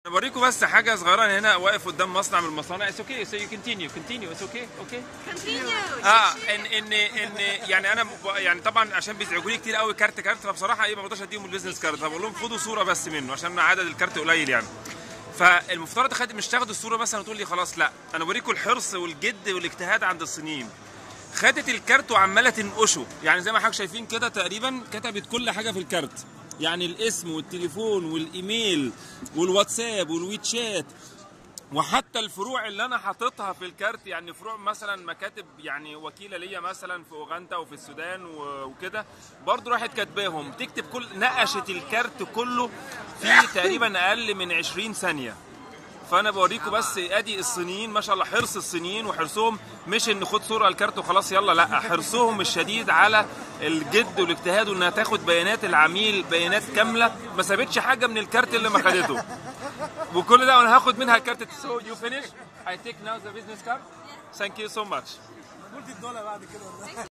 بوريكم بس حاجه صغيره هنا واقف قدام مصنع من المصانع اتس اوكي سو يو كونتينيو كونتينيو اتس اوكي اوكي Continue. اه ان ان ان يعني انا ب- يعني طبعا عشان بيزعجوني كتير قوي كارت كارت فبصراحه ايه ما بقدرش اديهم البيزنس كارد فبقول لهم خدوا صوره بس منه عشان عدد الكارت قليل يعني فالمفترض خد مش تاخدوا الصوره مثلا وتقول لي خلاص لا انا بوريكم الحرص والجد والاجتهاد عند الصينيين خدت الكارت وعماله تنقشه يعني زي ما حضرتك شايفين كده تقريبا كتبت كل حاجه في الكارت يعني الاسم والتليفون والايميل والواتساب والويتشات وحتى الفروع اللي انا حاططها في الكارت يعني فروع مثلا مكاتب يعني وكيله ليا مثلا في اوغندا وفي السودان و- وكده برضو راحت كاتباهم تكتب كل نقشت الكارت كله في تقريبا اقل من 20 ثانيه فانا بوريكم بس ادي الصينيين ما شاء الله حرص الصينيين وحرصهم مش ان خد صوره على الكارت وخلاص يلا لا حرصهم الشديد على الجد والاجتهاد وانها تاخد بيانات العميل بيانات كامله ما سابتش حاجه من الكارت اللي ما خدته وكل ده وانا هاخد منها الكارت سو يو فينيش اي تيك ناو ذا بزنس كارد ثانك يو سو ماتش قلت الدولار بعد كده